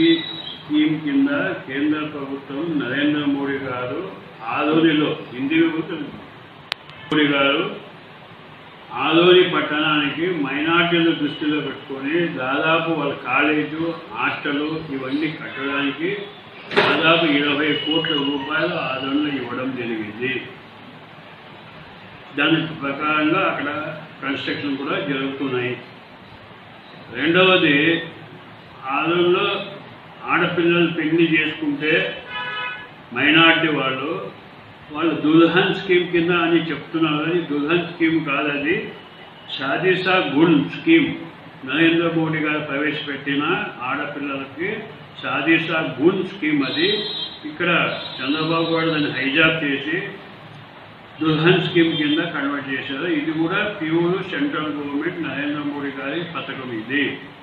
scheme కింద కేంద్ర ప్రభుత్వం నరేంద్ర మోడీ గారు ఆదోనిలో హిందీ మోడీ గారు ఆదోని పట్టణానికి మైనార్టీలు దృష్టిలో పెట్టుకొని దాదాపు వాళ్ళ కాలేజు హాస్టలు ఇవన్నీ కట్టడానికి దాదాపు ఇరవై కోట్ల రూపాయలు ఆదోనిలో ఇవ్వడం జరిగింది దాని ప్రకారంగా అక్కడ కన్స్ట్రక్షన్ కూడా జరుగుతున్నాయి రెండవది ఆదోనిలో ఆడపిల్లలు పెళ్లి చేసుకుంటే మైనార్టీ వాళ్ళు వాళ్ళు దుల్హన్ స్కీమ్ కింద అని చెప్తున్నారు అది దుల్హన్ స్కీమ్ కాదు అది షాదీసా గున్ స్కీమ్ నరేంద్ర మోడీ గారు ప్రవేశపెట్టిన ఆడపిల్లలకి షాదీసా గున్ స్కీమ్ అది ఇక్కడ చంద్రబాబు గారు దాన్ని హైజాక్ చేసి దుల్హన్ స్కీమ్ కింద కన్వర్ట్ చేశారు ఇది కూడా pure central government Narendra Modi గారి పథకం ఇది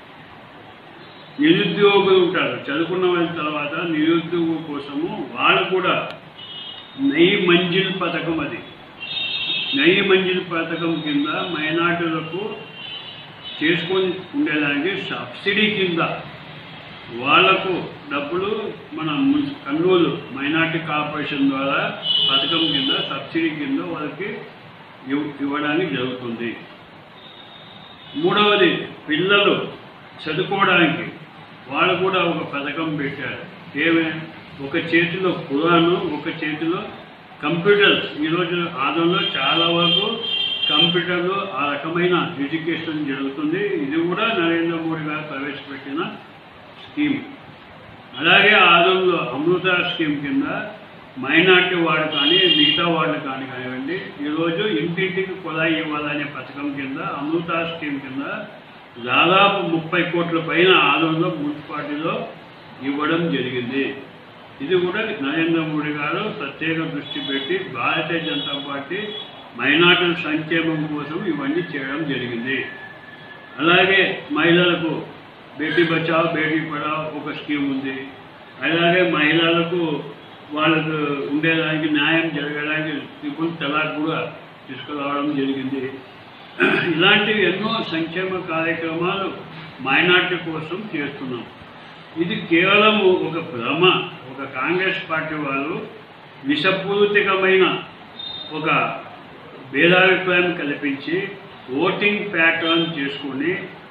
నిరుద్యోగులు ఉంటారు చదువుకున్న వాళ్ళ తర్వాత నిరుద్యోగం కోసము వాళ్ళు కూడా నెయ్యి మంజిల్ పథకం అది నెయ్యి మంజిల్ పథకం కింద మైనార్టీలకు చేసుకొని ఉండేదానికి సబ్సిడీ కింద వాళ్లకు డబ్బులు మన మున్- కర్నూలు మైనార్టీ కార్పొరేషన్ ద్వారా పథకం కింద సబ్సిడీ కింద వాళ్ళకి ఇవ్- ఇవ్వడానికి జరుగుతుంది మూడవది పిల్లలు చదువుకోవడానికి వాళ్ళు కూడా ఒక పథకం పెట్టారు ఏమే ఒక చేతిలో ఖురాను ఒక చేతిలో కంప్యూటర్స్ ఈరోజు ఆదంలో చాలా వరకు కంప్యూటర్లు ఆ రకమైన ఎడ్యుకేషన్ జరుగుతుంది ఇది కూడా నరేంద్ర మోడీ గారు ప్రవేశపెట్టిన స్కీమ్ అలాగే ఆదంలో అమృత స్కీమ్ కింద మైనార్టీ వాడు కానీ మిగతా వాళ్ళు కానీ కానివ్వండి ఈరోజు ఇంటింటికి కుళాయి ఇవ్వాలనే పథకం కింద అమృత స్కీమ్ కింద దాదాపు ముప్పై కోట్ల పైన ఆదంలో మున్సిపాలిటీలో ఇవ్వడం జరిగింది ఇది కూడా నరేంద్ర మోడీ గారు ప్రత్యేక దృష్టి పెట్టి భారతీయ జనతా పార్టీ మైనార్టీల సంక్షేమం కోసం ఇవన్నీ చేయడం జరిగింది అలాగే మహిళలకు బేటీ బచావ్ బేటీ పడావ్ ఒక స్కీమ్ ఉంది అలాగే మహిళలకు వాళ్ళకు ఉండేదానికి న్యాయం జరగడానికి ట్రిపుల్ తలాక్ కూడా తీసుకురావడం జరిగింది ఇలాంటివి ఎన్నో సంక్షేమ కార్యక్రమాలు మైనార్టీ కోసం చేస్తున్నాం ఇది కేవలం ఒక భ్రమ ఒక కాంగ్రెస్ పార్టీ వాళ్ళు విషపూరితమైన ఒక భేదాభిప్రాయం కల్పించి ఓటింగ్ ప్యాటర్న్ చేసుకొని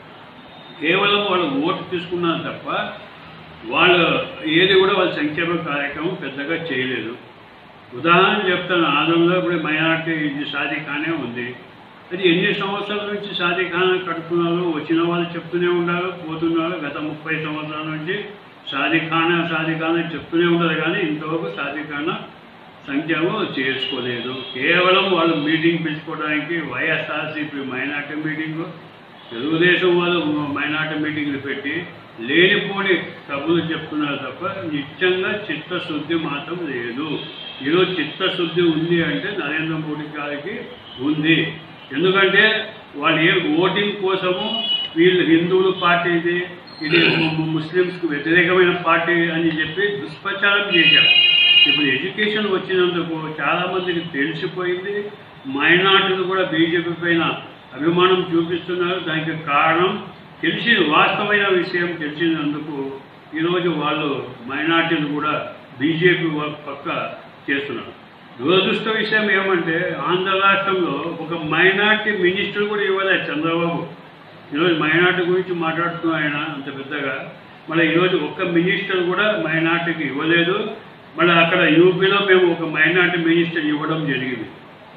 కేవలం వాళ్ళు ఓటు తీసుకున్నారు తప్ప వాళ్ళు ఏది కూడా వాళ్ళ సంక్షేమ కార్యక్రమం పెద్దగా చేయలేదు ఉదాహరణ చెప్తాను ఆంధ్రంలో ఇప్పుడు మైనార్టీ ఇది షాదీఖానే ఉంది అది ఎన్ని సంవత్సరాల నుంచి షాదీఖానా కట్టుకున్నారు వచ్చిన వాళ్ళు చెప్తూనే ఉన్నారు పోతున్నారు గత ముప్పై సంవత్సరాల నుంచి షాదీఖానా షాదీఖానా చెప్తూనే ఉన్నారు కానీ ఇంతవరకు షాదీఖానా సంక్షేమం చేసుకోలేదు కేవలం వాళ్ళు మీటింగ్ పిలుచుకోవడానికి వైఎస్ఆర్సీపీ మైనార్టీ మీటింగ్ తెలుగుదేశం వాళ్ళు మైనార్టీ మీటింగ్లు పెట్టి లేనిపోని సభలు చెప్తున్నారు తప్ప నిత్యంగా చిత్తశుద్ధి మాత్రం లేదు ఈరోజు చిత్తశుద్ధి ఉంది అంటే నరేంద్ర మోడీ గారికి ఉంది ఎందుకంటే వాళ్ళు ఏ ఓటింగ్ కోసము వీళ్ళు హిందువుల పార్టీ ఇది ఇది ము- ముస్లిమ్స్కు వ్యతిరేకమైన పార్టీ అని చెప్పి దుష్ప్రచారం చేశారు ఇప్పుడు ఎడ్యుకేషన్ వచ్చినందుకు చాలా మందికి తెలిసిపోయింది మైనార్టీలు కూడా బీజేపీ పైన అభిమానం చూపిస్తున్నారు దానికి కారణం తెలిసిన వాస్తవమైన విషయం తెలిసినందుకు ఈరోజు వాళ్ళు మైనార్టీలు కూడా బీజేపీ పక్క చేస్తున్నారు దురదృష్ట విషయం ఏమంటే ఆంధ్ర రాష్ట్రంలో ఒక మైనార్టీ మినిస్టర్ కూడా ఇవ్వలేదు చంద్రబాబు ఈరోజు మైనార్టీ గురించి మాట్లాడుతున్న ఆయన అంత పెద్దగా మళ్ళీ ఈరోజు ఒక్క మినిస్టర్ కూడా మైనార్టీకి ఇవ్వలేదు మళ్ళీ అక్కడ యూపీలో మేము ఒక మైనార్టీ మినిస్టర్ ఇవ్వడం జరిగింది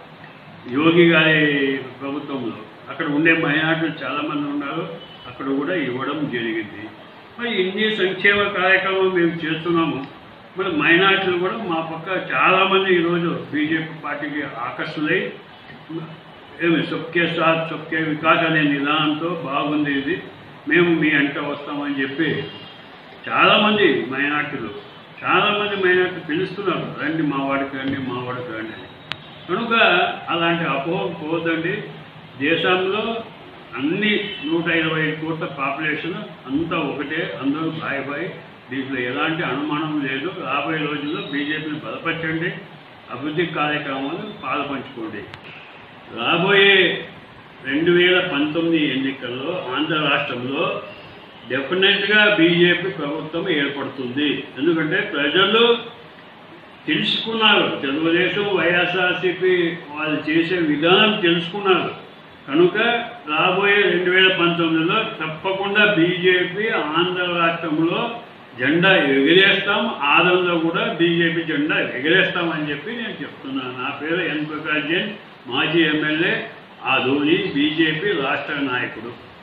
యోగి గారి ప్రభుత్వంలో అక్కడ ఉండే మైనార్టీలు చాలామంది ఉన్నారు అక్కడ కూడా ఇవ్వడం జరిగింది మరి ఇన్ని సంక్షేమ కార్యక్రమం మేము చేస్తున్నాము మరి మైనార్టీలు కూడా మా పక్క చాలామంది ఈరోజు బీజేపీ పార్టీకి ఆకర్షులై ఏమి సొక్కే సాత్ సొక్కే వికాస్ అనే నిదానంతో బాగుంది ఇది మేము మీ అంట వస్తామని చెప్పి చాలామంది మైనార్టీలు చాలామంది మైనార్టీ పిలుస్తున్నారు రండి మా వాడికి రండి మా వాడికి రండి అని కనుక అలాంటి అపోహ పోదండి దేశంలో అన్ని నూట ఇరవై ఐదు కోట్ల పాపులేషన్ అంతా ఒకటే అందరూ బాయ్ బాయ్ దీంట్లో ఎలాంటి అనుమానం లేదు రాబోయే రోజుల్లో బీజేపీని బలపరచండి అభివృద్ధి కార్యక్రమాలు పాల్పంచుకోండి రాబోయే రెండు వేల పంతొమ్మిది ఎన్నికల్లో ఆంధ్ర రాష్ట్రంలో డెఫినెట్గా బీజేపీ ప్రభుత్వం ఏర్పడుతుంది ఎందుకంటే ప్రజలు తెలుసుకున్నారు తెలుగుదేశం వైఎస్ఆర్సీపీ వాళ్ళు చేసే విధానం తెలుసుకున్నారు కనుక రాబోయే రెండు వేల పంతొమ్మిదిలో తప్పకుండా బీజేపీ ఆంధ్ర రాష్ట్రంలో జెండా ఎగిరేస్తాం ఆంధ్రలో కూడా బీజేపీ జెండా ఎగిరేస్తామని చెప్పి నేను చెప్తున్నాను నా పేరు ఎన్ ప్రకాష్ జైన్ మాజీ ఎమ్మెల్యే ఆ ధోని బీజేపీ రాష్ట్ర నాయకుడు